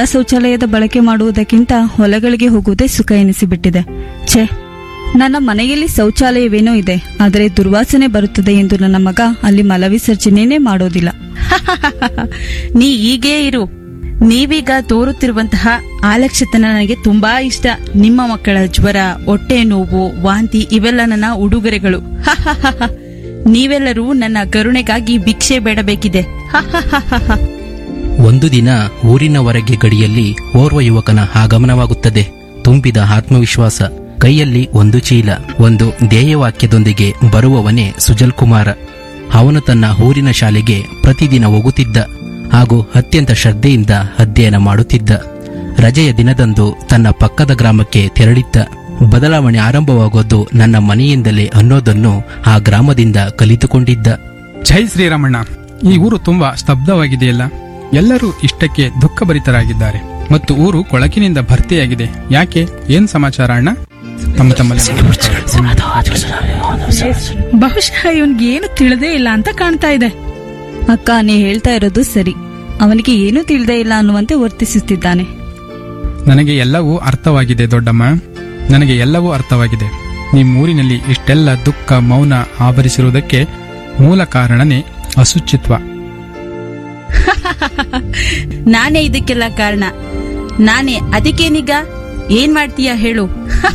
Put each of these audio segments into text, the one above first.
ಪುಟ್ಟ ಶೌಚಾಲಯದ ಬಳಕೆ ಮಾಡುವುದಕ್ಕಿಂತ ಹೊಲಗಳಿಗೆ ಹೋಗುವುದೇ ಸುಖ ಎನಿಸಿಬಿಟ್ಟಿದೆ ಛೇ ನನ್ನ ಮನೆಯಲ್ಲಿ ಶೌಚಾಲಯವೇನೋ ಇದೆ ಆದರೆ ದುರ್ವಾಸನೆ ಬರುತ್ತದೆ ಎಂದು ನನ್ನ ಮಗ ಅಲ್ಲಿ ಮಲವಿಸರ್ಜನೆಯೇ ಮಾಡೋದಿಲ್ಲ ನೀ ಹೀಗೇ ಇರು ನೀವೀಗ ತೋರುತ್ತಿರುವಂತಹ ಆಲಕ್ಷ್ಯತನ ನನಗೆ ತುಂಬಾ ಇಷ್ಟ ನಿಮ್ಮ ಮಕ್ಕಳ ಜ್ವರ ಹೊಟ್ಟೆ ನೋವು ವಾಂತಿ ಇವೆಲ್ಲ ನನ್ನ ಉಡುಗೊರೆಗಳು ನೀವೆಲ್ಲರೂ ನನ್ನ ಕರುಣೆಗಾಗಿ ಭಿಕ್ಷೆ ಬೇಡಬೇಕಿದೆ ಒಂದು ದಿನ ಊರಿನ ಹೊರಗೆ ಗಡಿಯಲ್ಲಿ ಓರ್ವ ಯುವಕನ ಆಗಮನವಾಗುತ್ತದೆ ತುಂಬಿದ ಆತ್ಮವಿಶ್ವಾಸ ಕೈಯಲ್ಲಿ ಒಂದು ಚೀಲ ಒಂದು ಧ್ಯೇಯವಾಕ್ಯದೊಂದಿಗೆ ಬರುವವನೇ ಸುಜಲ್ ಕುಮಾರ ಅವನು ತನ್ನ ಊರಿನ ಶಾಲೆಗೆ ಪ್ರತಿದಿನ ಹೋಗುತ್ತಿದ್ದ ಹಾಗೂ ಅತ್ಯಂತ ಶ್ರದ್ಧೆಯಿಂದ ಅಧ್ಯಯನ ಮಾಡುತ್ತಿದ್ದ ರಜೆಯ ದಿನದಂದು ತನ್ನ ಪಕ್ಕದ ಗ್ರಾಮಕ್ಕೆ ತೆರಳಿದ್ದ ಬದಲಾವಣೆ ಆರಂಭವಾಗೋದು ನನ್ನ ಮನೆಯಿಂದಲೇ ಅನ್ನೋದನ್ನು ಆ ಗ್ರಾಮದಿಂದ ಕಲಿತುಕೊಂಡಿದ್ದ ಜೈ ಶ್ರೀರಾಮಣ್ಣ ಈ ಊರು ತುಂಬಾ ಸ್ತಬ್ಧವಾಗಿದೆಯಲ್ಲ ಎಲ್ಲರೂ ಇಷ್ಟಕ್ಕೆ ದುಃಖಭರಿತರಾಗಿದ್ದಾರೆ ಮತ್ತು ಊರು ಕೊಳಕಿನಿಂದ ಭರ್ತಿಯಾಗಿದೆ ಯಾಕೆ ಏನ್ ಸಮಾಚಾರ ಅಣ್ಣ ತಮ್ಮ ತಮ್ಮಲ್ಲಿ ಬಹುಶಃ ಇವನ್ಗೆ ಏನು ತಿಳಿದೇ ಇಲ್ಲ ಅಂತ ಕಾಣ್ತಾ ಇದೆ ಅಕ್ಕ ನೀ ಹೇಳ್ತಾ ಇರೋದು ಸರಿ ಅವನಿಗೆ ಏನೂ ತಿಳಿದೇ ಇಲ್ಲ ಅನ್ನುವಂತೆ ವರ್ತಿಸುತ್ತಿದ್ದಾನೆ ನನಗೆ ಎಲ್ಲವೂ ಅರ್ಥವಾಗಿದೆ ದೊಡ್ಡಮ್ಮ ನನಗೆ ಎಲ್ಲವೂ ಅರ್ಥವಾಗಿದೆ ನಿಮ್ಮೂರಿನಲ್ಲಿ ಇಷ್ಟೆಲ್ಲ ದುಃಖ ಮೌನ ಆವರಿಸಿರುವುದಕ್ಕೆ ಮೂಲ ಕಾರಣನೇ ಅಶುಚಿತ್ವ ನಾನೇ ಇದಕ್ಕೆಲ್ಲ ಕಾರಣ ನಾನೇ ಅದಕ್ಕೇನೀಗ ಏನ್ ಮಾಡ್ತೀಯ ಹೇಳು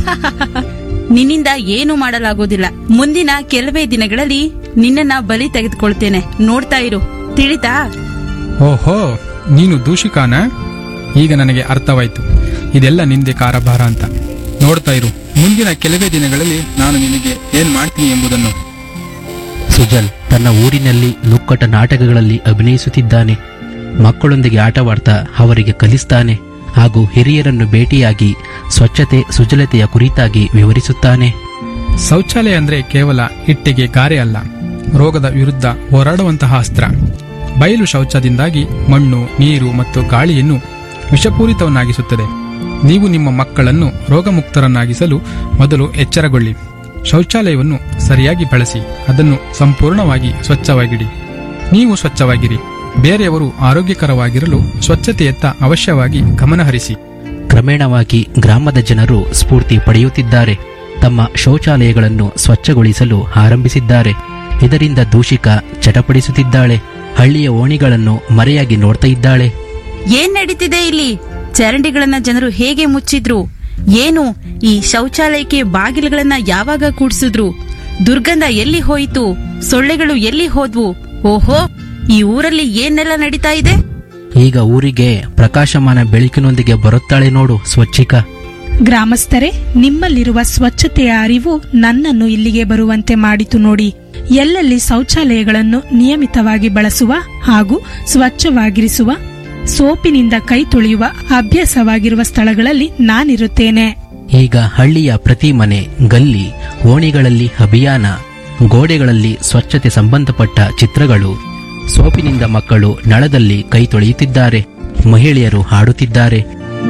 ನಿನ್ನಿಂದ ಏನು ಮಾಡಲಾಗೋದಿಲ್ಲ ಮುಂದಿನ ಕೆಲವೇ ದಿನಗಳಲ್ಲಿ ನಿನ್ನನ್ನ ಬಲಿ ತೆಗೆದುಕೊಳ್ತೇನೆ ನೋಡ್ತಾ ಇರು ತಿಳಿತಾ ಓಹೋ ನೀನು ದೂಷಿಕಾನ ಈಗ ನನಗೆ ಅರ್ಥವಾಯ್ತು ಇದೆಲ್ಲ ನಿಂದೆ ಕಾರಭಾರ ಅಂತ ನೋಡ್ತಾ ಇರು ಮುಂದಿನ ಕೆಲವೇ ದಿನಗಳಲ್ಲಿ ನಾನು ನಿನಗೆ ಏನ್ ಮಾಡ್ತೀನಿ ಎಂಬುದನ್ನು ಸುಜಲ್ ತನ್ನ ಊರಿನಲ್ಲಿ ನುಕ್ಕಟ ನಾಟಕಗಳಲ್ಲಿ ಅಭಿನಯಿಸುತ್ತಿದ್ದಾನೆ ಮಕ್ಕಳೊಂದಿಗೆ ಆಟವಾಡ್ತಾ ಅವರಿಗೆ ಕಲಿಸ್ತಾನೆ ಹಾಗೂ ಹಿರಿಯರನ್ನು ಭೇಟಿಯಾಗಿ ಸ್ವಚ್ಛತೆ ಸುಜಲತೆಯ ಕುರಿತಾಗಿ ವಿವರಿಸುತ್ತಾನೆ ಶೌಚಾಲಯ ಅಂದ್ರೆ ಕೇವಲ ಇಟ್ಟಿಗೆ ಗಾರೆ ಅಲ್ಲ ರೋಗದ ವಿರುದ್ಧ ಹೋರಾಡುವಂತಹ ಅಸ್ತ್ರ ಬಯಲು ಶೌಚದಿಂದಾಗಿ ಮಣ್ಣು ನೀರು ಮತ್ತು ಗಾಳಿಯನ್ನು ವಿಷಪೂರಿತವನ್ನಾಗಿಸುತ್ತದೆ ನೀವು ನಿಮ್ಮ ಮಕ್ಕಳನ್ನು ರೋಗಮುಕ್ತರನ್ನಾಗಿಸಲು ಮೊದಲು ಎಚ್ಚರಗೊಳ್ಳಿ ಶೌಚಾಲಯವನ್ನು ಸರಿಯಾಗಿ ಬಳಸಿ ಅದನ್ನು ಸಂಪೂರ್ಣವಾಗಿ ಸ್ವಚ್ಛವಾಗಿಡಿ ನೀವು ಸ್ವಚ್ಛವಾಗಿರಿ ಬೇರೆಯವರು ಆರೋಗ್ಯಕರವಾಗಿರಲು ಸ್ವಚ್ಛತೆಯತ್ತ ಅವಶ್ಯವಾಗಿ ಗಮನಹರಿಸಿ ಕ್ರಮೇಣವಾಗಿ ಗ್ರಾಮದ ಜನರು ಸ್ಫೂರ್ತಿ ಪಡೆಯುತ್ತಿದ್ದಾರೆ ತಮ್ಮ ಶೌಚಾಲಯಗಳನ್ನು ಸ್ವಚ್ಛಗೊಳಿಸಲು ಆರಂಭಿಸಿದ್ದಾರೆ ಇದರಿಂದ ದೂಷಿಕ ಚಟಪಡಿಸುತ್ತಿದ್ದಾಳೆ ಹಳ್ಳಿಯ ಓಣಿಗಳನ್ನು ಮರೆಯಾಗಿ ನೋಡ್ತಾ ಇದ್ದಾಳೆ ಏನ್ ನಡೀತಿದೆ ಇಲ್ಲಿ ಚರಂಡಿಗಳನ್ನ ಜನರು ಹೇಗೆ ಮುಚ್ಚಿದ್ರು ಏನು ಈ ಶೌಚಾಲಯಕ್ಕೆ ಬಾಗಿಲುಗಳನ್ನ ಯಾವಾಗ ಕೂಡ್ಸಿದ್ರು ದುರ್ಗಂಧ ಎಲ್ಲಿ ಹೋಯಿತು ಸೊಳ್ಳೆಗಳು ಎಲ್ಲಿ ಹೋದ್ವು ಓಹೋ ಈ ಊರಲ್ಲಿ ಏನೆಲ್ಲ ನಡೀತಾ ಇದೆ ಈಗ ಊರಿಗೆ ಪ್ರಕಾಶಮಾನ ಬೆಳಕಿನೊಂದಿಗೆ ಬರುತ್ತಾಳೆ ನೋಡು ಸ್ವಚ್ಛಿಕ ಗ್ರಾಮಸ್ಥರೇ ನಿಮ್ಮಲ್ಲಿರುವ ಸ್ವಚ್ಛತೆಯ ಅರಿವು ನನ್ನನ್ನು ಇಲ್ಲಿಗೆ ಬರುವಂತೆ ಮಾಡಿತು ನೋಡಿ ಎಲ್ಲೆಲ್ಲಿ ಶೌಚಾಲಯಗಳನ್ನು ನಿಯಮಿತವಾಗಿ ಬಳಸುವ ಹಾಗೂ ಸ್ವಚ್ಛವಾಗಿರಿಸುವ ಸೋಪಿನಿಂದ ಕೈ ತೊಳೆಯುವ ಅಭ್ಯಾಸವಾಗಿರುವ ಸ್ಥಳಗಳಲ್ಲಿ ನಾನಿರುತ್ತೇನೆ ಈಗ ಹಳ್ಳಿಯ ಪ್ರತಿ ಮನೆ ಗಲ್ಲಿ ಓಣಿಗಳಲ್ಲಿ ಅಭಿಯಾನ ಗೋಡೆಗಳಲ್ಲಿ ಸ್ವಚ್ಛತೆ ಸಂಬಂಧಪಟ್ಟ ಚಿತ್ರಗಳು ಸೋಪಿನಿಂದ ಮಕ್ಕಳು ನಳದಲ್ಲಿ ಕೈ ತೊಳೆಯುತ್ತಿದ್ದಾರೆ ಮಹಿಳೆಯರು ಹಾಡುತ್ತಿದ್ದಾರೆ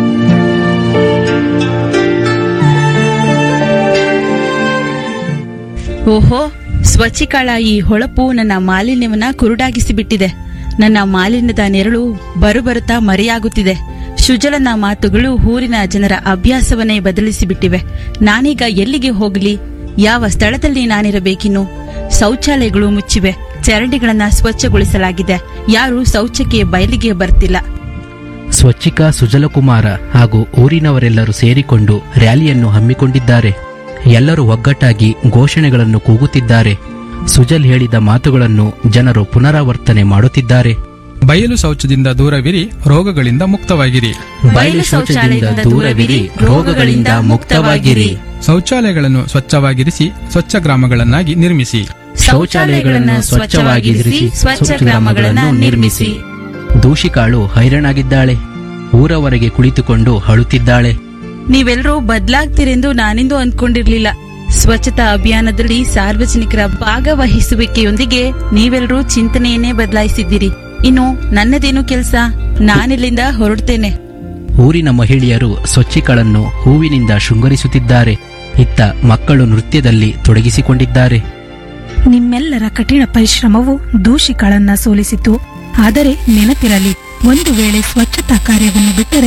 ಓಹೋ ಸ್ವಚ್ಛಿಕಾಳ ಈ ಹೊಳಪು ನನ್ನ ಮಾಲಿನ್ಯವನ್ನ ಕುರುಡಾಗಿಸಿ ಬಿಟ್ಟಿದೆ ನನ್ನ ಮಾಲಿನ್ಯದ ನೆರಳು ಬರುಬರುತ್ತಾ ಮರೆಯಾಗುತ್ತಿದೆ ಸುಜಲನ ಮಾತುಗಳು ಊರಿನ ಜನರ ಅಭ್ಯಾಸವನ್ನೇ ಬದಲಿಸಿ ಬಿಟ್ಟಿವೆ ನಾನೀಗ ಎಲ್ಲಿಗೆ ಹೋಗಲಿ ಯಾವ ಸ್ಥಳದಲ್ಲಿ ನಾನಿರಬೇಕಿನ್ನು ಶೌಚಾಲಯಗಳು ಮುಚ್ಚಿವೆ ಚರಂಡಿಗಳನ್ನ ಸ್ವಚ್ಛಗೊಳಿಸಲಾಗಿದೆ ಯಾರು ಶೌಚಕ್ಕೆ ಬಯಲಿಗೆ ಬರ್ತಿಲ್ಲ ಸ್ವಚ್ಛಿಕ ಸುಜಲಕುಮಾರ ಹಾಗೂ ಊರಿನವರೆಲ್ಲರೂ ಸೇರಿಕೊಂಡು ರ್ಯಾಲಿಯನ್ನು ಹಮ್ಮಿಕೊಂಡಿದ್ದಾರೆ ಎಲ್ಲರೂ ಒಗ್ಗಟ್ಟಾಗಿ ಘೋಷಣೆಗಳನ್ನು ಕೂಗುತ್ತಿದ್ದಾರೆ ಸುಜಲ್ ಹೇಳಿದ ಮಾತುಗಳನ್ನು ಜನರು ಪುನರಾವರ್ತನೆ ಮಾಡುತ್ತಿದ್ದಾರೆ ಬಯಲು ಶೌಚದಿಂದ ದೂರವಿರಿ ರೋಗಗಳಿಂದ ಮುಕ್ತವಾಗಿರಿ ಬಯಲು ಶೌಚದಿಂದ ದೂರವಿರಿ ರೋಗಗಳಿಂದ ಮುಕ್ತವಾಗಿರಿ ಶೌಚಾಲಯಗಳನ್ನು ಸ್ವಚ್ಛವಾಗಿರಿಸಿ ಸ್ವಚ್ಛ ಗ್ರಾಮಗಳನ್ನಾಗಿ ನಿರ್ಮಿಸಿ ಶೌಚಾಲಯಗಳನ್ನು ಸ್ವಚ್ಛವಾಗಿರಿಸಿ ಸ್ವಚ್ಛ ಗ್ರಾಮಗಳನ್ನು ನಿರ್ಮಿಸಿ ದೂಷಿಕಾಳು ಹೈರಾಣಾಗಿದ್ದಾಳೆ ಊರವರೆಗೆ ಕುಳಿತುಕೊಂಡು ಅಳುತ್ತಿದ್ದಾಳೆ ನೀವೆಲ್ಲರೂ ಬದಲಾಗ್ತೀರೆಂದು ನಾನಿಂದು ಅಂದ್ಕೊಂಡಿರ್ಲಿಲ್ಲ ಸ್ವಚ್ಛತಾ ಅಭಿಯಾನದಲ್ಲಿ ಸಾರ್ವಜನಿಕರ ಭಾಗವಹಿಸುವಿಕೆಯೊಂದಿಗೆ ನೀವೆಲ್ಲರೂ ಚಿಂತನೆಯನ್ನೇ ಬದಲಾಯಿಸಿದ್ದೀರಿ ಇನ್ನು ನನ್ನದೇನು ಕೆಲಸ ನಾನಿಲ್ಲಿಂದ ಹೊರಡ್ತೇನೆ ಊರಿನ ಮಹಿಳೆಯರು ಸ್ವಚ್ಛಿಗಳನ್ನು ಹೂವಿನಿಂದ ಶೃಂಗರಿಸುತ್ತಿದ್ದಾರೆ ಇತ್ತ ಮಕ್ಕಳು ನೃತ್ಯದಲ್ಲಿ ತೊಡಗಿಸಿಕೊಂಡಿದ್ದಾರೆ ನಿಮ್ಮೆಲ್ಲರ ಕಠಿಣ ಪರಿಶ್ರಮವು ದೂಷಿಗಳನ್ನ ಸೋಲಿಸಿತು ಆದರೆ ನೆನಪಿರಲಿ ಒಂದು ವೇಳೆ ಸ್ವಚ್ಛತಾ ಕಾರ್ಯವನ್ನು ಬಿಟ್ಟರೆ